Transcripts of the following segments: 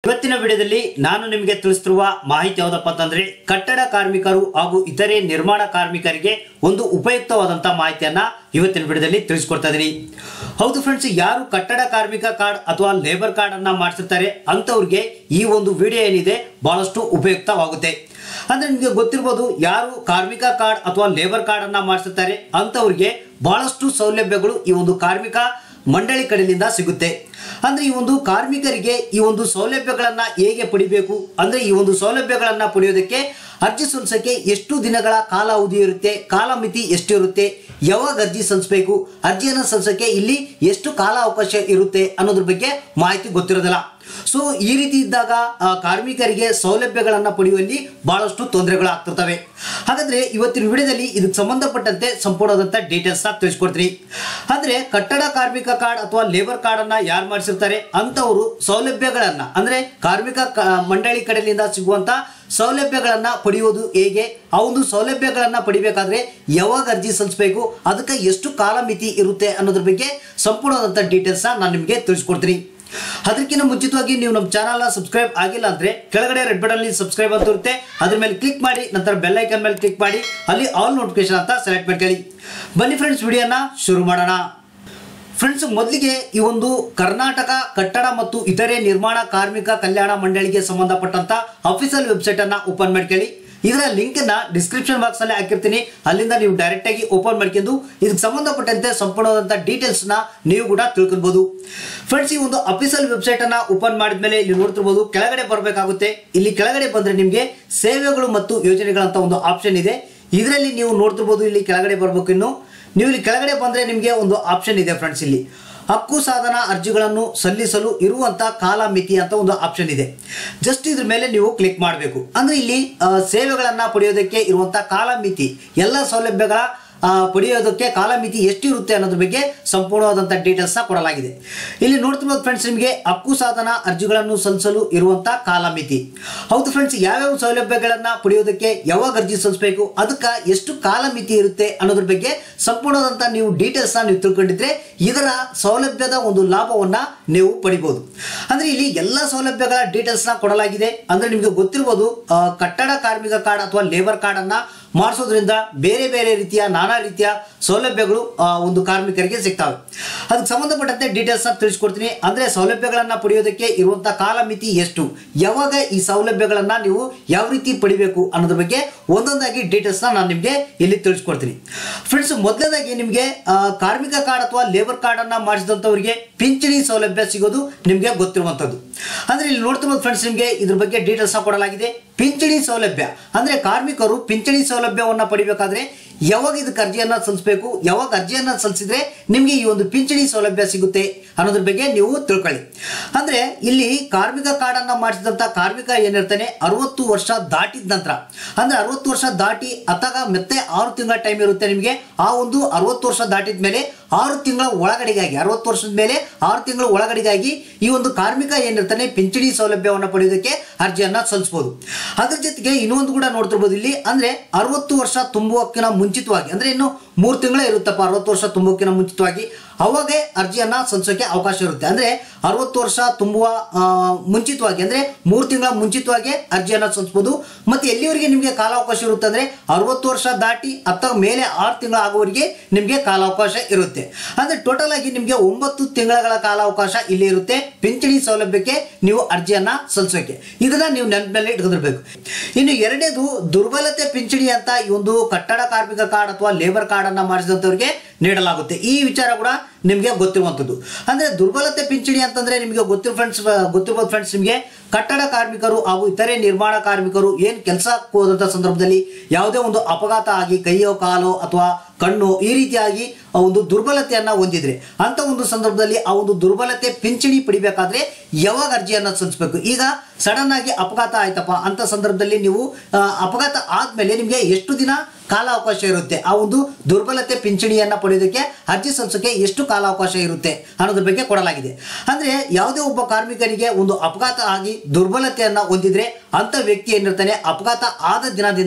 ಇವತ್ತಿನ ವಿಡಿಯೋದಲ್ಲಿ ನಾನು ನಿಮಗೆ ತಿಳಿಸ್ತಿರುವ ಮಾಹಿತಿ ಯಾವುದಪ್ಪ ಅಂತಂದ್ರೆ ಕಟ್ಟಡ ಕಾರ್ಮಿಕರು ಹಾಗೂ ಇತರೆ ನಿರ್ಮಾಣ ಕಾರ್ಮಿಕರಿಗೆ ಒಂದು ಉಪಯುಕ್ತವಾದಂತ ಮಾಹಿತಿಯನ್ನ ಇವತ್ತಿನ ವಿಡಿಯೋದಲ್ಲಿ ತಿಳಿಸ್ಕೊಡ್ತಾ ಇದೀನಿ ಹೌದು ಫ್ರೆಂಡ್ಸ್ ಯಾರು ಕಟ್ಟಡ ಕಾರ್ಮಿಕ ಕಾರ್ಡ್ ಅಥವಾ ಲೇಬರ್ ಕಾರ್ಡ್ ಅನ್ನ ಮಾಡಿಸಿರ್ತಾರೆ ಅಂತವ್ರಿಗೆ ಈ ಒಂದು ವಿಡಿಯೋ ಏನಿದೆ ಬಹಳಷ್ಟು ಉಪಯುಕ್ತವಾಗುತ್ತೆ ಅಂದ್ರೆ ನಿಮಗೆ ಗೊತ್ತಿರ್ಬೋದು ಯಾರು ಕಾರ್ಮಿಕ ಕಾರ್ಡ್ ಅಥವಾ ಲೇಬರ್ ಕಾರ್ಡ್ ಅನ್ನ ಮಾಡಿಸಿರ್ತಾರೆ ಅಂತವ್ರಿಗೆ ಬಹಳಷ್ಟು ಸೌಲಭ್ಯಗಳು ಈ ಒಂದು ಕಾರ್ಮಿಕ ಮಂಡಳಿ ಕಡೆಯಿಂದ ಸಿಗುತ್ತೆ ಅಂದ್ರೆ ಈ ಒಂದು ಕಾರ್ಮಿಕರಿಗೆ ಈ ಒಂದು ಸೌಲಭ್ಯಗಳನ್ನ ಹೇಗೆ ಪಡಿಬೇಕು ಅಂದ್ರೆ ಈ ಒಂದು ಸೌಲಭ್ಯಗಳನ್ನ ಪಡೆಯೋದಕ್ಕೆ ಅರ್ಜಿ ಸಲ್ಲಿಸಕ್ಕೆ ಎಷ್ಟು ದಿನಗಳ ಕಾಲಾವಧಿ ಇರುತ್ತೆ ಕಾಲಮಿತಿ ಎಷ್ಟು ಇರುತ್ತೆ ಯಾವಾಗ ಅರ್ಜಿ ಸಲ್ಲಿಸಬೇಕು ಅರ್ಜಿಯನ್ನು ಸಲ್ಲಿಸಕ್ಕೆ ಇಲ್ಲಿ ಎಷ್ಟು ಕಾಲಾವಕಾಶ ಇರುತ್ತೆ ಅನ್ನೋದ್ರ ಬಗ್ಗೆ ಮಾಹಿತಿ ಗೊತ್ತಿರೋದಿಲ್ಲ ಸೊ ಈ ರೀತಿ ಇದ್ದಾಗ ಆ, ಕಾರ್ಮಿಕರಿಗೆ ಸೌಲಭ್ಯಗಳನ್ನ ಪಡೆಯುವಲ್ಲಿ ಬಹಳಷ್ಟು ತೊಂದರೆಗಳಾಗ್ತಿರ್ತವೆ ಹಾಗಾದ್ರೆ ಇವತ್ತಿನ ವಿಡಿಯೋದಲ್ಲಿ ಇದಕ್ಕೆ ಸಂಬಂಧಪಟ್ಟಂತೆ ಸಂಪೂರ್ಣವಾದಂತ ಡೀಟೇಲ್ಸ್ ನ ತಿಳಿಸ್ಕೊಡ್ತೀನಿ ಅಂದ್ರೆ ಕಟ್ಟಡ ಕಾರ್ಮಿಕ ಕಾರ್ಡ್ ಅಥವಾ ಲೇಬರ್ ಕಾರ್ಡ್ ಅನ್ನ ಯಾರು ಮಾಡಿಸಿರ್ತಾರೆ ಅಂತವರು ಸೌಲಭ್ಯಗಳನ್ನ ಅಂದ್ರೆ ಕಾರ್ಮಿಕ ಕ- ಮಂಡಳಿ ಕಡೆಯಿಂದ ಸಿಗುವಂತ ಸೌಲಭ್ಯಗಳನ್ನ ಪಡೆಯುವುದು ಹೇಗೆ ಆ ಒಂದು ಸೌಲಭ್ಯಗಳನ್ನ ಪಡಿಬೇಕಾದ್ರೆ ಯಾವಾಗ ಅರ್ಜಿ ಸಲ್ಲಿಸಬೇಕು ಅದಕ್ಕೆ ಎಷ್ಟು ಕಾಲಮಿತಿ ಇರುತ್ತೆ ಅನ್ನೋದ್ರ ಬಗ್ಗೆ ಸಂಪೂರ್ಣವಾದಂತ ಡೀಟೇಲ್ಸ್ ನಾನು ನಿಮಗೆ ತಿಳಿಸ್ಕೊಡ್ತೀನಿ ಅದಕ್ಕಿಂತ ಮುಂಚಿತವಾಗಿ ನೀವು ನಮ್ಮ ಚಾನಲ್ನ ಸಬ್ಸ್ಕ್ರೈಬ್ ಆಗಿಲ್ಲ ಅಂದ್ರೆ ಕೆಳಗಡೆ ರೆಡ್ ಬಟನ್ ಅಲ್ಲಿ ಸಬ್ಸ್ಕ್ರೈಬ್ ಅಂತ ಇರುತ್ತೆ ಅದ್ರ ಮೇಲೆ ಕ್ಲಿಕ್ ಮಾಡಿ ನಂತರ ಬೆಲ್ ಐಕನ್ ಮೇಲೆ ಕ್ಲಿಕ್ ಮಾಡಿ ಅಲ್ಲಿ ಆಲ್ ನೋಟಿಫಿಕೇಶನ್ ಅಂತ ಸೆಲೆಕ್ಟ್ ಮಾಡ್ಕೊಳ್ಳಿ ಬನ್ನಿ ಫ್ರೆಂಡ್ಸ್ ವಿಡಿಯೋನ ಶುರು ಮಾಡೋಣ ಫ್ರೆಂಡ್ಸ್ ಮೊದಲಿಗೆ ಈ ಒಂದು ಕರ್ನಾಟಕ ಕಟ್ಟಡ ಮತ್ತು ಇತರೆ ನಿರ್ಮಾಣ ಕಾರ್ಮಿಕ ಕಲ್ಯಾಣ ಮಂಡಳಿಗೆ ಸಂಬಂಧಪಟ್ಟಂತ ಅಫಿಷಿಯಲ್ ವೆಬ್ಸೈಟ್ ಅನ್ನ ಓಪನ್ ಮಾಡ್ಕೊಳ್ಳಿ ಇದರ ಲಿಂಕ್ ಅನ್ನ ಡಿಸ್ಕ್ರಿಪ್ಷನ್ ಬಾಕ್ಸ್ ಅಲ್ಲಿ ಹಾಕಿರ್ತೀನಿ ಅಲ್ಲಿಂದ ನೀವು ಡೈರೆಕ್ಟ್ ಆಗಿ ಓಪನ್ ಮಾಡ್ಕೊಂಡು ಇದಕ್ಕೆ ಸಂಬಂಧಪಟ್ಟಂತೆ ಸಂಪೂರ್ಣವಾದಂತ ಡೀಟೇಲ್ಸ್ ನ ನೀವು ಕೂಡ ತಿಳ್ಕೊಬಹುದು ಫ್ರೆಂಡ್ಸ್ ಈ ಒಂದು ಅಫಿಷಿಯಲ್ ವೆಬ್ಸೈಟ್ ಅನ್ನ ಓಪನ್ ಮಾಡಿದ್ಮೇಲೆ ಇಲ್ಲಿ ನೋಡ್ತಿರ್ಬೋದು ಕೆಳಗಡೆ ಬರಬೇಕಾಗುತ್ತೆ ಇಲ್ಲಿ ಕೆಳಗಡೆ ಬಂದ್ರೆ ನಿಮಗೆ ಸೇವೆಗಳು ಮತ್ತು ಯೋಜನೆಗಳಂತ ಒಂದು ಆಪ್ಷನ್ ಇದೆ ಇದರಲ್ಲಿ ನೀವು ನೋಡ್ತಿರ್ಬೋದು ಇಲ್ಲಿ ಕೆಳಗಡೆ ಬರ್ಬೇಕು ಇನ್ನು ನೀವು ಇಲ್ಲಿ ಕೆಳಗಡೆ ಬಂದ್ರೆ ನಿಮಗೆ ಒಂದು ಆಪ್ಷನ್ ಇದೆ ಫ್ರೆಂಡ್ಸ್ ಇಲ್ಲಿ ಹಕ್ಕು ಸಾಧನ ಅರ್ಜಿಗಳನ್ನು ಸಲ್ಲಿಸಲು ಇರುವಂತ ಕಾಲ ಮಿತಿ ಅಂತ ಒಂದು ಆಪ್ಷನ್ ಇದೆ ಜಸ್ಟ್ ಇದ್ರ ಮೇಲೆ ನೀವು ಕ್ಲಿಕ್ ಮಾಡಬೇಕು ಅಂದ್ರೆ ಇಲ್ಲಿ ಆ, ಸೇವೆಗಳನ್ನ ಪಡೆಯೋದಕ್ಕೆ ಇರುವಂತ ಕಾಲ ಮಿತಿ ಎಲ್ಲ ಸೌಲಭ್ಯಗಳ ಆ, ಪಡೆಯೋದಕ್ಕೆ ಕಾಲಮಿತಿ ಎಷ್ಟಿರುತ್ತೆ ಅನ್ನೋದ್ರ ಬಗ್ಗೆ ಸಂಪೂರ್ಣವಾದಂಥ ಡೀಟೇಲ್ಸ್ನ ಕೊಡಲಾಗಿದೆ ಇಲ್ಲಿ ನೋಡ್ತಿರ್ಬೋದು ಫ್ರೆಂಡ್ಸ್ ನಿಮಗೆ ಹಕ್ಕು ಸಾಧನ ಅರ್ಜಿಗಳನ್ನು ಸಲ್ಲಿಸಲು ಇರುವಂಥ ಕಾಲಮಿತಿ ಹೌದು ಫ್ರೆಂಡ್ಸ್ ಯಾವ್ಯಾವ ಸೌಲಭ್ಯಗಳನ್ನ ಪಡೆಯೋದಕ್ಕೆ ಯಾವಾಗ ಅರ್ಜಿ ಸಲ್ಲಿಸಬೇಕು ಅದಕ್ಕೆ ಎಷ್ಟು ಕಾಲಮಿತಿ ಇರುತ್ತೆ ಅನ್ನೋದ್ರ ಬಗ್ಗೆ ಸಂಪೂರ್ಣವಾದಂಥ ನೀವು ಡೀಟೇಲ್ಸ್ನ ನೀವು ತಿಳ್ಕೊಂಡಿದ್ರೆ ಇದರ ಸೌಲಭ್ಯದ ಒಂದು ಲಾಭವನ್ನ ನೀವು ಪಡಿಬಹುದು ಅಂದ್ರೆ ಇಲ್ಲಿ ಎಲ್ಲ ಸೌಲಭ್ಯಗಳ ಡೀಟೇಲ್ಸ್ನ ಕೊಡಲಾಗಿದೆ ಅಂದ್ರೆ ನಿಮಗೆ ಗೊತ್ತಿರ್ಬೋದು ಆ, ಕಟ್ಟಡ ಕಾರ್ಮಿಕ ಕಾರ್ಡ್ ಅಥವಾ ಲೇಬರ್ ಕಾರ್ಡ್ ಅನ್ನ ಮಾಡಿಸೋದ್ರಿಂದ ಬೇರೆ ಬೇರೆ ರೀತಿಯ ನಾನಾ ರೀತಿಯ ಸೌಲಭ್ಯಗಳು ಆ, ಒಂದು ಕಾರ್ಮಿಕರಿಗೆ ಸಿಗ್ತವೆ ಅದಕ್ಕೆ ಸಂಬಂಧಪಟ್ಟಂತೆ ಡೀಟೇಲ್ಸ್ ತಿಳಿಸ್ಕೊಡ್ತೀನಿ ಅಂದ್ರೆ ಸೌಲಭ್ಯಗಳನ್ನ ಪಡೆಯೋದಕ್ಕೆ ಇರುವಂತ ಕಾಲಮಿತಿ ಎಷ್ಟು ಯಾವಾಗ ಈ ಸೌಲಭ್ಯಗಳನ್ನ ನೀವು ಯಾವ ರೀತಿ ಪಡಿಬೇಕು ಅನ್ನೋದ್ರ ಬಗ್ಗೆ ಒಂದೊಂದಾಗಿ ಡೀಟೇಲ್ಸ್ ನಾನು ನಿಮಗೆ ಇಲ್ಲಿ ತಿಳಿಸ್ಕೊಡ್ತೀನಿ ಫ್ರೆಂಡ್ಸ್ ಮೊದಲನೇದಾಗಿ ನಿಮಗೆ ಆ, ಕಾರ್ಮಿಕ ಕಾರ್ಡ್ ಅಥವಾ ಲೇಬರ್ ಕಾರ್ಡ್ ಅನ್ನ ಮಾಡಿಸಿದಂಥವರಿಗೆ ಪಿಂಚಣಿ ಸೌಲಭ್ಯ ಸಿಗೋದು ನಿಮಗೆ ಗೊತ್ತಿರುವಂಥದ್ದು ಅಂದ್ರೆ ಇಲ್ಲಿ ನೋಡ್ತಿರ್ಬೋದು ಫ್ರೆಂಡ್ಸ್ ನಿಮಗೆ ಇದ್ರ ಬಗ್ಗೆ ಡೀಟೇಲ್ಸ್ ಕೊಡಲಾಗಿದೆ ಪಿಂಚಣಿ ಸೌಲಭ್ಯ ಅಂದ್ರೆ ಕಾರ್ಮಿಕರು ಪಿಂಚಣಿ ಸೌಲಭ್ಯವನ್ನ ಪಡಿಬೇಕಾದ್ರೆ ಯಾವಾಗ ಇದಕ್ಕೆ ಅರ್ಜಿಯನ್ನ ಸಲ್ಲಿಸಬೇಕು ಯಾವಾಗ ಅರ್ಜಿಯನ್ನ ಸಲ್ಲಿಸಿದ್ರೆ ನಿಮಗೆ ಈ ಒಂದು ಪಿಂಚಣಿ ಸೌಲಭ್ಯ ಸಿಗುತ್ತೆ ಅನ್ನೋದ್ರ ಬಗ್ಗೆ ನೀವು ತಿಳ್ಕೊಳ್ಳಿ ಅಂದ್ರೆ ಇಲ್ಲಿ ಕಾರ್ಮಿಕ ಕಾರ್ಡ್ ಅನ್ನ ಮಾಡಿಸಿದಂತ ಕಾರ್ಮಿಕ ಏನಿರ್ತಾನೆ ಅರವತ್ತು ವರ್ಷ ದಾಟಿದ ನಂತರ ಅಂದ್ರೆ ಅರವತ್ತು ವರ್ಷ ದಾಟಿ ಅತ್ತಾಗ ಮತ್ತೆ ಆರು ತಿಂಗಳ ಟೈಮ್ ಇರುತ್ತೆ ನಿಮಗೆ ಆ ಒಂದು ಅರವತ್ತು ವರ್ಷ ದಾಟಿದ ಮೇಲೆ ಆರು ತಿಂಗಳ ಒಳಗಡೆಗಾಗಿ ಅರವತ್ತು ವರ್ಷದ ಮೇಲೆ ಆರು ತಿಂಗಳ ಒಳಗಡೆಗಾಗಿ ಈ ಒಂದು ಕಾರ್ಮಿಕ ಏನಿರ್ತಾನೆ ಪಿಂಚಣಿ ಸೌಲಭ್ಯವನ್ನು ಪಡೆಯೋದಕ್ಕೆ ಅರ್ಜಿಯನ್ನ ಸಲ್ಲಿಸಬಹುದು ಅದ್ರ ಜೊತೆಗೆ ಇನ್ನೊಂದು ಕೂಡ ನೋಡ್ತಿರ್ಬೋದು ಇಲ್ಲಿ ಅಂದ್ರೆ ಅರವತ್ತು ವರ್ಷ ತುಂಬುವಕ್ಕಿನ ಮುಂಚಿತವಾಗಿ ಅಂದ್ರೆ ಇನ್ನು ಮೂರು ತಿಂಗಳೇ ಇರುತ್ತಪ್ಪ ಅರವತ್ತು ವರ್ಷ ತುಂಬುವಕ್ಕಿನ ಮುಂಚಿತವಾಗಿ ಅವಾಗೇ ಅರ್ಜಿಯನ್ನ ಸಲ್ಲಿಸೋಕೆ ಅವಕಾಶ ಇರುತ್ತೆ ಅಂದ್ರೆ ಅರವತ್ತು ವರ್ಷ ತುಂಬುವ ಆ, ಮುಂಚಿತವಾಗಿ ಅಂದ್ರೆ ಮೂರು ತಿಂಗಳ ಮುಂಚಿತವಾಗಿ ಅರ್ಜಿಯನ್ನ ಸಲ್ಲಿಸಬಹುದು ಮತ್ತೆ ಎಲ್ಲಿವರೆಗೆ ನಿಮಗೆ ಕಾಲಾವಕಾಶ ಇರುತ್ತೆ ಅಂದ್ರೆ ಅರವತ್ತು ವರ್ಷ ದಾಟಿ ಹತ್ತ ಮೇಲೆ ಆರು ತಿಂಗಳ ಆಗುವವರೆಗೆ ನಿಮಗೆ ಕಾಲಾವಕಾಶ ಇರುತ್ತೆ ಅಂದ್ರೆ ಟೋಟಲ್ ಆಗಿ ನಿಮಗೆ ಒಂಬತ್ತು ತಿಂಗಳ ಕಾಲಾವಕಾಶ ಇಲ್ಲಿ ಇರುತ್ತೆ ಪಿಂಚಣಿ ಸೌಲಭ್ಯಕ್ಕೆ ನೀವು ಅರ್ಜಿಯನ್ನ ಸಲ್ಲಿಸೋಕೆ ಇದನ್ನ ನೀವು ನೆನಪಿನಲ್ಲಿ ಇಟ್ಕೊಂಡಿರ್ಬೇಕು ಇನ್ನು ಎರಡನೇದು ದುರ್ಬಲತೆ ಪಿಂಚಣಿ ಅಂತ ಈ ಒಂದು ಕಟ್ಟಡ ಕಾರ್ಮಿಕ ಕಾರ್ಡ್ ಅಥವಾ ಲೇಬರ್ ಕಾರ್ಡ್ ಅನ್ನ ಮಾಡಿಸಿದಂಥವ್ರಿಗೆ ನೀಡಲಾಗುತ್ತೆ ಈ ವಿಚಾರ ಕೂಡ ನಿಮಗೆ ಗೊತ್ತಿರುವಂಥದ್ದು ಅಂದ್ರೆ ದುರ್ಬಲತೆ ಪಿಂಚಣಿ ಅಂತಂದ್ರೆ ನಿಮಗೆ ಗೊತ್ತಿರೋ ಫ್ರೆಂಡ್ಸ್ ಗೊತ್ತಿರ್ಬೋದು ಫ್ರೆಂಡ್ಸ್ ನಿಮಗೆ ಕಟ್ಟಡ ಕಾರ್ಮಿಕರು ಹಾಗೂ ಇತರೆ ನಿರ್ಮಾಣ ಕಾರ್ಮಿಕರು ಏನು ಕೆಲಸ ಹೋದಂಥ ಸಂದರ್ಭದಲ್ಲಿ ಯಾವುದೇ ಒಂದು ಅಪಘಾತ ಆಗಿ ಕೈಯೋ ಕಾಲೋ ಅಥವಾ ಕಣ್ಣು ಈ ರೀತಿಯಾಗಿ ಆ ಒಂದು ದುರ್ಬಲತೆಯನ್ನ ಹೊಂದಿದ್ರೆ ಅಂತ ಒಂದು ಸಂದರ್ಭದಲ್ಲಿ ಆ ಒಂದು ದುರ್ಬಲತೆ ಪಿಂಚಣಿ ಪಡಿಬೇಕಾದ್ರೆ ಯಾವಾಗ ಅರ್ಜಿಯನ್ನ ಸಲ್ಲಿಸಬೇಕು ಈಗ ಸಡನ್ ಆಗಿ ಅಪಘಾತ ಆಯ್ತಪ್ಪ ಅಂತ ಸಂದರ್ಭದಲ್ಲಿ ನೀವು ಆ, ಅಪಘಾತ ಆದ್ಮೇಲೆ ನಿಮಗೆ ಎಷ್ಟು ದಿನ ಕಾಲಾವಕಾಶ ಇರುತ್ತೆ ಆ ಒಂದು ದುರ್ಬಲತೆ ಪಿಂಚಣಿಯನ್ನ ಪಡೆಯೋದಕ್ಕೆ ಅರ್ಜಿ ಸಲ್ಲಿಸೋಕೆ ಎಷ್ಟು ಕಾಲಾವಕಾಶ ಇರುತ್ತೆ ಅನ್ನೋದ್ರ ಬಗ್ಗೆ ಕೊಡಲಾಗಿದೆ ಅಂದ್ರೆ ಯಾವುದೇ ಒಬ್ಬ ಕಾರ್ಮಿಕನಿಗೆ ಒಂದು ಅಪಘಾತ ಆಗಿ ದುರ್ಬಲತೆಯನ್ನ ಹೊಂದಿದ್ರೆ ಅಂತ ವ್ಯಕ್ತಿ ಏನಿರ್ತಾನೆ ಅಪಘಾತ ಆದ ದಿನದಿಂದ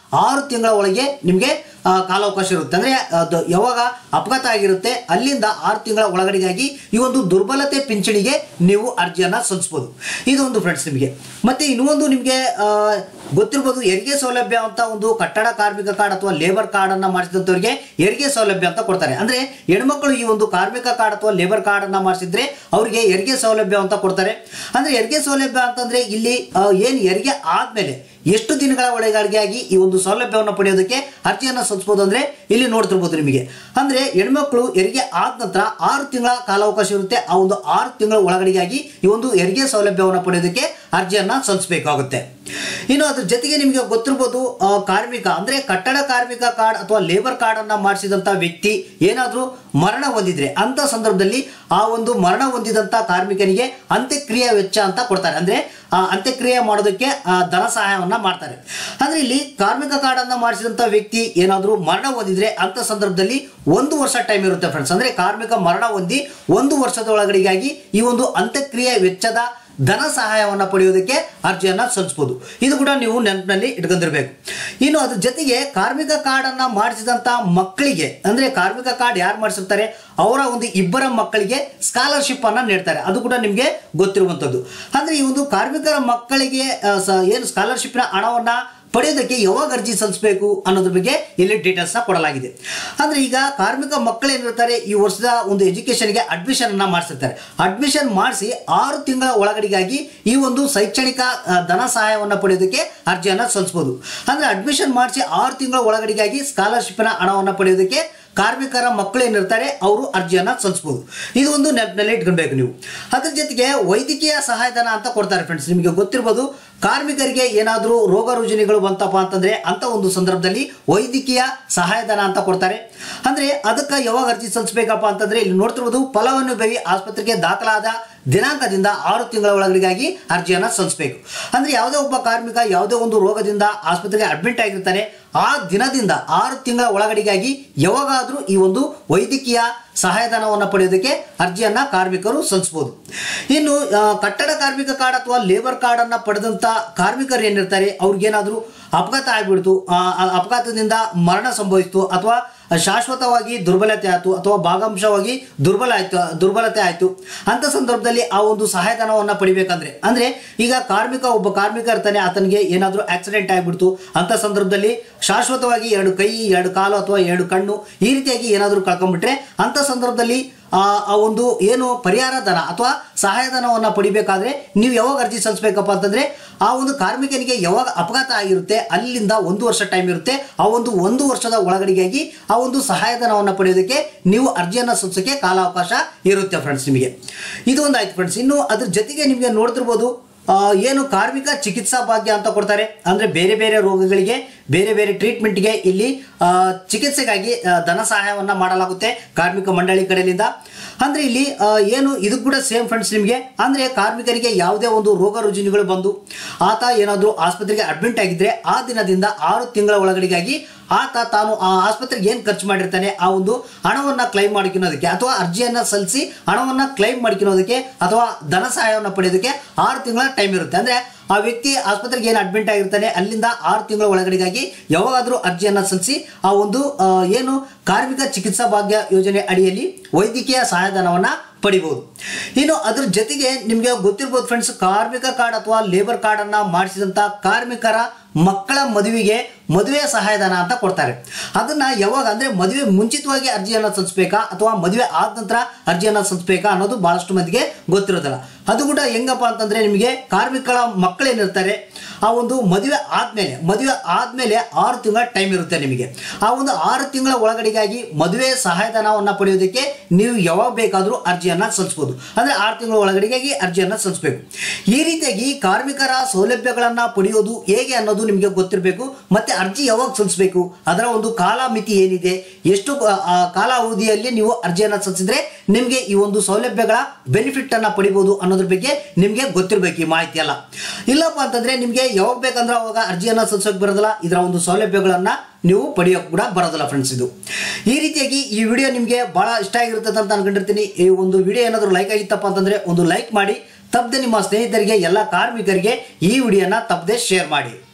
ಆರು ತಿಂಗಳ ಒಳಗೆ ನಿಮಗೆ ಆ, ಕಾಲಾವಕಾಶ ಇರುತ್ತೆ ಅಂದ್ರೆ ಅದು ಯಾವಾಗ ಅಪಘಾತ ಆಗಿರುತ್ತೆ ಅಲ್ಲಿಂದ ಆರು ತಿಂಗಳ ಒಳಗಡೆಗಾಗಿ ಈ ಒಂದು ದುರ್ಬಲತೆ ಪಿಂಚಣಿಗೆ ನೀವು ಅರ್ಜಿಯನ್ನ ಸಲ್ಲಿಸಬಹುದು ಇದೊಂದು ಫ್ರೆಂಡ್ಸ್ ನಿಮಗೆ ಮತ್ತೆ ಇನ್ನೊಂದು ನಿಮಗೆ ಆ, ಗೊತ್ತಿರ್ಬೋದು ಹೆರಿಗೆ ಸೌಲಭ್ಯ ಅಂತ ಒಂದು ಕಟ್ಟಡ ಕಾರ್ಮಿಕ ಕಾರ್ಡ್ ಅಥವಾ ಲೇಬರ್ ಕಾರ್ಡ್ ಅನ್ನ ಮಾಡಿಸಿದಂತವರಿಗೆ ಹೆರಿಗೆ ಸೌಲಭ್ಯ ಅಂತ ಕೊಡ್ತಾರೆ ಅಂದ್ರೆ ಹೆಣ್ಮಕ್ಳು ಈ ಒಂದು ಕಾರ್ಮಿಕ ಕಾರ್ಡ್ ಅಥವಾ ಲೇಬರ್ ಕಾರ್ಡ್ ಅನ್ನ ಮಾಡಿಸಿದ್ರೆ ಅವರಿಗೆ ಹೆರಿಗೆ ಸೌಲಭ್ಯ ಅಂತ ಕೊಡ್ತಾರೆ ಅಂದ್ರೆ ಹೆರಿಗೆ ಸೌಲಭ್ಯ ಅಂತಂದ್ರೆ ಇಲ್ಲಿ ಆ, ಏನ್ ಹೆರಿಗೆ ಆದ್ಮೇಲೆ ಎಷ್ಟು ದಿನಗಳ ಒಳಗಾಗಿ ಈ ಒಂದು ಸೌಲಭ್ಯವನ್ನು ಪಡೆಯೋದಕ್ಕೆ ಅರ್ಜಿಯನ್ನು ಸಲ್ಲಿಸಬಹುದು ಅಂದ್ರೆ ಇಲ್ಲಿ ನೋಡ್ತಿರ್ಬೋದು ನಿಮಗೆ ಅಂದ್ರೆ ಹೆಣ್ಮಕ್ಳು ಹೆರಿಗೆ ಆದ ನಂತರ ಆರು ತಿಂಗಳ ಕಾಲಾವಕಾಶ ಇರುತ್ತೆ ಆ ಒಂದು ಆರು ತಿಂಗಳ ಒಳಗಡೆಗಾಗಿ ಈ ಒಂದು ಹೆರಿಗೆ ಸೌಲಭ್ಯವನ್ನು ಪಡೆಯೋದಕ್ಕೆ ಅರ್ಜಿಯನ್ನ ಸಲ್ಲಿಸಬೇಕಾಗುತ್ತೆ ಇನ್ನು ಅದ್ರ ಜೊತೆಗೆ ನಿಮಗೆ ಗೊತ್ತಿರ್ಬೋದು ಆ, ಕಾರ್ಮಿಕ ಅಂದ್ರೆ ಕಟ್ಟಡ ಕಾರ್ಮಿಕ ಕಾರ್ಡ್ ಅಥವಾ ಲೇಬರ್ ಕಾರ್ಡ್ ಅನ್ನ ಮಾಡಿಸಿದಂತ ವ್ಯಕ್ತಿ ಏನಾದ್ರೂ ಮರಣ ಹೊಂದಿದ್ರೆ ಅಂತ ಸಂದರ್ಭದಲ್ಲಿ ಆ ಒಂದು ಮರಣ ಹೊಂದಿದಂತ ಕಾರ್ಮಿಕನಿಗೆ ಅಂತ್ಯಕ್ರಿಯೆ ವೆಚ್ಚ ಅಂತ ಕೊಡ್ತಾರೆ ಅಂದ್ರೆ ಆ ಅಂತ್ಯಕ್ರಿಯೆ ಮಾಡೋದಕ್ಕೆ ಆ, ಧನ ಸಹಾಯವನ್ನ ಮಾಡ್ತಾರೆ ಅಂದ್ರೆ ಇಲ್ಲಿ ಕಾರ್ಮಿಕ ಕಾರ್ಡ್ ಅನ್ನ ಮಾಡಿಸಿದಂತ ವ್ಯಕ್ತಿ ಏನಾದ್ರೂ ಮರಣ ಹೊಂದಿದ್ರೆ ಅಂತ ಸಂದರ್ಭದಲ್ಲಿ ಒಂದು ವರ್ಷ ಟೈಮ್ ಇರುತ್ತೆ ಫ್ರೆಂಡ್ಸ್ ಅಂದ್ರೆ ಕಾರ್ಮಿಕ ಮರಣ ಹೊಂದಿ ಒಂದು ವರ್ಷದ ಒಳಗಡೆಗಾಗಿ ಈ ಒಂದು ಅಂತ್ಯಕ್ರಿಯೆ ವೆಚ್ಚದ ಧನ ಸಹಾಯವನ್ನು ಪಡೆಯೋದಕ್ಕೆ ಅರ್ಜಿಯನ್ನ ಸಲ್ಲಿಸಬಹುದು ಇದು ಕೂಡ ನೀವು ನೆನಪಿನಲ್ಲಿ ಇಟ್ಕೊಂಡಿರ್ಬೇಕು ಇನ್ನು ಅದ್ರ ಜೊತೆಗೆ ಕಾರ್ಮಿಕ ಕಾರ್ಡ್ ಅನ್ನ ಮಾಡಿಸಿದಂತ ಮಕ್ಕಳಿಗೆ ಅಂದ್ರೆ ಕಾರ್ಮಿಕ ಕಾರ್ಡ್ ಯಾರು ಮಾಡಿಸಿರ್ತಾರೆ ಅವರ ಒಂದು ಇಬ್ಬರ ಮಕ್ಕಳಿಗೆ ಸ್ಕಾಲರ್ಶಿಪ್ ಅನ್ನ ನೀಡ್ತಾರೆ ಅದು ಕೂಡ ನಿಮಗೆ ಗೊತ್ತಿರುವಂತದ್ದು ಅಂದ್ರೆ ಈ ಒಂದು ಕಾರ್ಮಿಕರ ಮಕ್ಕಳಿಗೆ ಆ, ಸ- ಏನು ಸ್ಕಾಲರ್ಶಿಪ್ನ ಹಣವನ್ನ ಪಡೆಯೋದಕ್ಕೆ ಯಾವಾಗ ಅರ್ಜಿ ಸಲ್ಲಿಸಬೇಕು ಅನ್ನೋದ್ರ ಬಗ್ಗೆ ಇಲ್ಲಿ ಡೀಟೇಲ್ಸ್ ನ ಕೊಡಲಾಗಿದೆ ಅಂದ್ರೆ ಈಗ ಕಾರ್ಮಿಕ ಮಕ್ಕಳು ಏನಿರ್ತಾರೆ ಈ ವರ್ಷದ ಒಂದು ಎಜುಕೇಶನ್ಗೆ ಅಡ್ಮಿಷನ್ ಅನ್ನ ಮಾಡಿಸಿರ್ತಾರೆ ಅಡ್ಮಿಷನ್ ಮಾಡಿಸಿ ಆರು ತಿಂಗಳ ಒಳಗಡೆಗಾಗಿ ಈ ಒಂದು ಶೈಕ್ಷಣಿಕ ಆ, ಧನ ಸಹಾಯವನ್ನು ಪಡೆಯೋದಕ್ಕೆ ಅರ್ಜಿಯನ್ನ ಸಲ್ಲಿಸಬಹುದು ಅಂದ್ರೆ ಅಡ್ಮಿಷನ್ ಮಾಡಿಸಿ ಆರು ತಿಂಗಳ ಒಳಗಡೆಗಾಗಿ ಸ್ಕಾಲರ್ಶಿಪ್ನ ಹಣವನ್ನು ಪಡೆಯೋದಕ್ಕೆ ಕಾರ್ಮಿಕರ ಮಕ್ಕಳು ಏನಿರ್ತಾರೆ ಅವರು ಅರ್ಜಿಯನ್ನ ಸಲ್ಲಿಸಬಹುದು ಇದು ಒಂದು ನೆನಪಿನಲ್ಲಿ ಇಟ್ಕೊಳ್ಬೇಕು ನೀವು ಅದ್ರ ಜೊತೆಗೆ ವೈದ್ಯಕೀಯ ಸಹಾಯಧನ ಅಂತ ಕೊಡ್ತಾರೆ ಫ್ರೆಂಡ್ಸ್ ನಿಮಗೆ ಗೊತ್ತಿರ್ಬೋದು ಕಾರ್ಮಿಕರಿಗೆ ಏನಾದರೂ ರೋಗ ರುಜಿನಗಳು ಬಂತಪ್ಪ ಅಂತಂದ್ರೆ ಅಂತ ಒಂದು ಸಂದರ್ಭದಲ್ಲಿ ವೈದ್ಯಕೀಯ ಸಹಾಯಧನ ಅಂತ ಕೊಡ್ತಾರೆ ಅಂದ್ರೆ ಅದಕ್ಕೆ ಯಾವಾಗ ಅರ್ಜಿ ಸಲ್ಲಿಸಬೇಕಪ್ಪ ಅಂತಂದ್ರೆ ಇಲ್ಲಿ ನೋಡ್ತಿರ್ಬೋದು ಫಲಾನುಭವಿ ಆಸ್ಪತ್ರೆಗೆ ದಾಖಲಾದ ದಿನಾಂಕದಿಂದ ಆರು ತಿಂಗಳ ಒಳಗಡೆಗಾಗಿ ಅರ್ಜಿಯನ್ನ ಸಲ್ಲಿಸಬೇಕು ಅಂದ್ರೆ ಯಾವುದೇ ಒಬ್ಬ ಕಾರ್ಮಿಕ ಯಾವುದೇ ಒಂದು ರೋಗದಿಂದ ಆಸ್ಪತ್ರೆಗೆ ಅಡ್ಮಿಟ್ ಆಗಿರ್ತಾನೆ ಆ ದಿನದಿಂದ ಆರು ತಿಂಗಳ ಒಳಗಡೆಗಾಗಿ ಯಾವಾಗಾದ್ರೂ ಈ ಒಂದು ವೈದ್ಯಕೀಯ ಸಹಾಯಧನವನ್ನು ಪಡೆಯೋದಕ್ಕೆ ಅರ್ಜಿಯನ್ನ ಕಾರ್ಮಿಕರು ಸಲ್ಲಿಸಬಹುದು ಇನ್ನು ಆ, ಕಟ್ಟಡ ಕಾರ್ಮಿಕ ಕಾರ್ಡ್ ಅಥವಾ ಲೇಬರ್ ಕಾರ್ಡ್ ಅನ್ನ ಪಡೆದಂತ ಕಾರ್ಮಿಕರು ಏನಿರ್ತಾರೆ ಅವ್ರಿಗೇನಾದ್ರೂ ಅಪಘಾತ ಆಗ್ಬಿಡ್ತು ಆ, ಆ ಅಪಘಾತದಿಂದ ಮರಣ ಸಂಭವಿಸ್ತು ಅಥವಾ ಶಾಶ್ವತವಾಗಿ ದುರ್ಬಲತೆ ಆಯಿತು ಅಥವಾ ಭಾಗಂಶವಾಗಿ ದುರ್ಬಲ ಆಯ್ತು ದುರ್ಬಲತೆ ಆಯಿತು ಅಂತ ಸಂದರ್ಭದಲ್ಲಿ ಆ ಒಂದು ಸಹಾಯಧನವನ್ನು ಪಡಿಬೇಕಂದ್ರೆ ಅಂದ್ರೆ ಈಗ ಕಾರ್ಮಿಕ ಒಬ್ಬ ಕಾರ್ಮಿಕ ಇರ್ತಾನೆ ಆತನಿಗೆ ಏನಾದರೂ ಆಕ್ಸಿಡೆಂಟ್ ಆಗಿಬಿಡ್ತು ಅಂತ ಸಂದರ್ಭದಲ್ಲಿ ಶಾಶ್ವತವಾಗಿ ಎರಡು ಕೈ ಎರಡು ಕಾಲು ಅಥವಾ ಎರಡು ಕಣ್ಣು ಈ ರೀತಿಯಾಗಿ ಏನಾದರೂ ಕಳ್ಕೊಂಡ್ಬಿಟ್ರೆ ಅಂತ ಸಂದರ್ಭದಲ್ಲಿ ಆ ಆ ಒಂದು ಏನು ಪರಿಹಾರ ಧನ ಅಥವಾ ಸಹಾಯಧನವನ್ನು ಪಡಿಬೇಕಾದ್ರೆ ನೀವು ಯಾವಾಗ ಅರ್ಜಿ ಸಲ್ಲಿಸಬೇಕಪ್ಪ ಅಂತಂದ್ರೆ ಆ ಒಂದು ಕಾರ್ಮಿಕನಿಗೆ ಯಾವಾಗ ಅಪಘಾತ ಆಗಿರುತ್ತೆ ಅಲ್ಲಿಂದ ಒಂದು ವರ್ಷ ಟೈಮ್ ಇರುತ್ತೆ ಆ ಒಂದು ಒಂದು ವರ್ಷದ ಒಳಗಡೆಗಾಗಿ ಆ ಒಂದು ಸಹಾಯಧನವನ್ನು ಪಡೆಯೋದಕ್ಕೆ ನೀವು ಅರ್ಜಿಯನ್ನು ಸಲ್ಲಿಸೋಕೆ ಕಾಲಾವಕಾಶ ಇರುತ್ತೆ ಫ್ರೆಂಡ್ಸ್ ನಿಮಗೆ ಇದು ಒಂದು ಆಯ್ತು ಫ್ರೆಂಡ್ಸ್ ಇನ್ನು ಅದ್ರ ಜೊತೆಗೆ ನಿಮಗೆ ನೋಡ್ತಿರ್ಬೋದು ಆ, ಏನು ಕಾರ್ಮಿಕ ಚಿಕಿತ್ಸಾ ಭಾಗ್ಯ ಅಂತ ಕೊಡ್ತಾರೆ ಅಂದ್ರೆ ಬೇರೆ ಬೇರೆ ರೋಗಗಳಿಗೆ ಬೇರೆ ಬೇರೆ ಟ್ರೀಟ್ಮೆಂಟ್ಗೆ ಇಲ್ಲಿ ಆ, ಚಿಕಿತ್ಸೆಗಾಗಿ ಆ, ಧನ ಸಹಾಯವನ್ನ ಮಾಡಲಾಗುತ್ತೆ ಕಾರ್ಮಿಕ ಮಂಡಳಿ ಕಡೆಯಿಂದ ಅಂದ್ರೆ ಇಲ್ಲಿ ಆ, ಏನು ಇದು ಕೂಡ ಸೇಮ್ ಫ್ರೆಂಡ್ಸ್ ನಿಮಗೆ ಅಂದ್ರೆ ಕಾರ್ಮಿಕರಿಗೆ ಯಾವುದೇ ಒಂದು ರೋಗ ರುಜಿನಗಳು ಬಂದು ಆತ ಏನಾದರೂ ಆಸ್ಪತ್ರೆಗೆ ಅಡ್ಮಿಟ್ ಆಗಿದ್ರೆ ಆ ದಿನದಿಂದ ಆರು ತಿಂಗಳ ಒಳಗಡೆಗಾಗಿ ಆತ ತಾನು ಆ ಆಸ್ಪತ್ರೆಗೆ ಏನು ಖರ್ಚು ಮಾಡಿರ್ತಾನೆ ಆ ಒಂದು ಹಣವನ್ನ ಕ್ಲೈಮ್ ಮಾಡಿಕೊಳ್ಳೋದಕ್ಕೆ ಅಥವಾ ಅರ್ಜಿಯನ್ನ ಸಲ್ಲಿಸಿ ಹಣವನ್ನ ಕ್ಲೈಮ್ ಮಾಡಿಕೊಳ್ಳೋದಕ್ಕೆ ಅಥವಾ ಧನ ಸಹಾಯವನ್ನು ಪಡೆಯೋದಕ್ಕೆ ಆರು ತಿಂಗಳ ಟೈಮ್ ಇರುತ್ತೆ ಅಂದ್ರೆ ಆ ವ್ಯಕ್ತಿ ಆಸ್ಪತ್ರೆಗೆ ಏನು ಅಡ್ಮಿಟ್ ಆಗಿರ್ತಾನೆ ಅಲ್ಲಿಂದ ಆರು ತಿಂಗಳ ಒಳಗಡೆಗಾಗಿ ಯಾವಾಗಾದರೂ ಅರ್ಜಿಯನ್ನ ಸಲ್ಲಿಸಿ ಆ ಒಂದು ಆ, ಏನು ಕಾರ್ಮಿಕ ಚಿಕಿತ್ಸಾ ಭಾಗ್ಯ ಯೋಜನೆ ಅಡಿಯಲ್ಲಿ ವೈದ್ಯಕೀಯ ಸಹಾಯಧನವನ್ನ ಪಡಿಬಹುದು ಇನ್ನು ಅದ್ರ ಜೊತೆಗೆ ನಿಮಗೆ ಗೊತ್ತಿರ್ಬೋದು ಫ್ರೆಂಡ್ಸ್ ಕಾರ್ಮಿಕ ಕಾರ್ಡ್ ಅಥವಾ ಲೇಬರ್ ಕಾರ್ಡ್ ಅನ್ನ ಮಾಡಿಸಿದಂತ ಕಾರ್ಮಿಕರ ಮಕ್ಕಳ ಮದುವೆಗೆ ಮದುವೆ ಸಹಾಯಧನ ಅಂತ ಕೊಡ್ತಾರೆ ಅದನ್ನ ಯಾವಾಗ ಅಂದ್ರೆ ಮದುವೆ ಮುಂಚಿತವಾಗಿ ಅರ್ಜಿಯನ್ನ ಸಲ್ಲಿಸಬೇಕಾ ಅಥವಾ ಮದುವೆ ಆದ ನಂತರ ಅರ್ಜಿಯನ್ನ ಸಲ್ಲಿಸಬೇಕಾ ಅನ್ನೋದು ಬಹಳಷ್ಟು ಮಂದಿಗೆ ಗೊತ್ತಿರೋದಿಲ್ಲ ಅದು ಕೂಡ ಹೆಂಗಪ್ಪ ಅಂತಂದ್ರೆ ನಿಮಗೆ ಕಾರ್ಮಿಕರ ಮಕ್ಕಳೇನಿರ್ತಾರೆ ಆ ಒಂದು ಮದುವೆ ಆದ್ಮೇಲೆ ಮದುವೆ ಆದ್ಮೇಲೆ ಆರು ತಿಂಗಳ ಟೈಮ್ ಇರುತ್ತೆ ನಿಮಗೆ ಆ ಒಂದು ಆರು ತಿಂಗಳ ಒಳಗಡೆಗಾಗಿ ಮದುವೆ ಸಹಾಯಧನವನ್ನ ಪಡೆಯೋದಕ್ಕೆ ನೀವು ಯಾವಾಗ ಬೇಕಾದರೂ ಅರ್ಜಿಯನ್ನ ಸಲ್ಲಿಸಬಹುದು ಅಂದ್ರೆ ಆರು ತಿಂಗಳ ಒಳಗಡೆಗಾಗಿ ಅರ್ಜಿಯನ್ನ ಸಲ್ಲಿಸಬೇಕು ಈ ರೀತಿಯಾಗಿ ಕಾರ್ಮಿಕರ ಸೌಲಭ್ಯಗಳನ್ನ ಪಡೆಯೋದು ಹೇಗೆ ಅನ್ನೋದು ನಿಮಗೆ ಗೊತ್ತಿರಬೇಕು ಮತ್ತೆ ಅರ್ಜಿ ಯಾವಾಗ ಸಲ್ಲಿಸಬೇಕು ಅದರ ಒಂದು ಕಾಲಮಿತಿ ಏನಿದೆ ಎಷ್ಟು ಆ, ಆ, ಕಾಲಾವಧಿಯಲ್ಲಿ ನೀವು ಅರ್ಜಿಯನ್ನ ಸಲ್ಲಿಸಿದ್ರೆ ನಿಮಗೆ ಈ ಒಂದು ಸೌಲಭ್ಯಗಳ ಬೆನಿಫಿಟ್ ಅನ್ನ ಪಡಿಬಹುದು ಅನ್ನೋದ್ರ ಬಗ್ಗೆ ನಿಮಗೆ ಗೊತ್ತಿರಬೇಕು ಈ ಮಾಹಿತಿ ಎಲ್ಲ ಇಲ್ಲಪ್ಪ ಅಂತಂದ್ರೆ ನಿಮಗೆ ಯಾವಾಗ ಬೇಕಂದ್ರೆ ಅವಾಗ ಅರ್ಜಿಯನ್ನ ಸಲ್ಲಿಸೋಕೆ ಬರೋದಿಲ್ಲ ಇದರ ಒಂದು ಸೌಲಭ್ಯಗಳನ್ನ ನೀವು ಪಡೆಯೋಕೆ ಕೂಡ ಬರೋದಿಲ್ಲ ಫ್ರೆಂಡ್ಸ್ ಇದು ಈ ರೀತಿಯಾಗಿ ಈ ವಿಡಿಯೋ ನಿಮಗೆ ಬಹಳ ಇಷ್ಟ ಆಗಿರುತ್ತೆ ಅಂತ ಅನ್ಕೊಂಡಿರ್ತೀನಿ ಈ ಒಂದು ವಿಡಿಯೋ ಏನಾದರೂ ಲೈಕ್ ಆಗಿತ್ತಪ್ಪ ಅಂತಂದ್ರೆ ಒಂದು ಲೈಕ್ ಮಾಡಿ ತಪ್ಪದೆ ನಿಮ್ಮ ಸ್ನೇಹಿತರಿಗೆ ಎಲ್ಲ ಕಾರ್ಮಿಕರಿಗೆ ಈ ವಿಡಿಯೋನ ತಪ್ಪದೆ ಶೇರ್ ಮಾಡಿ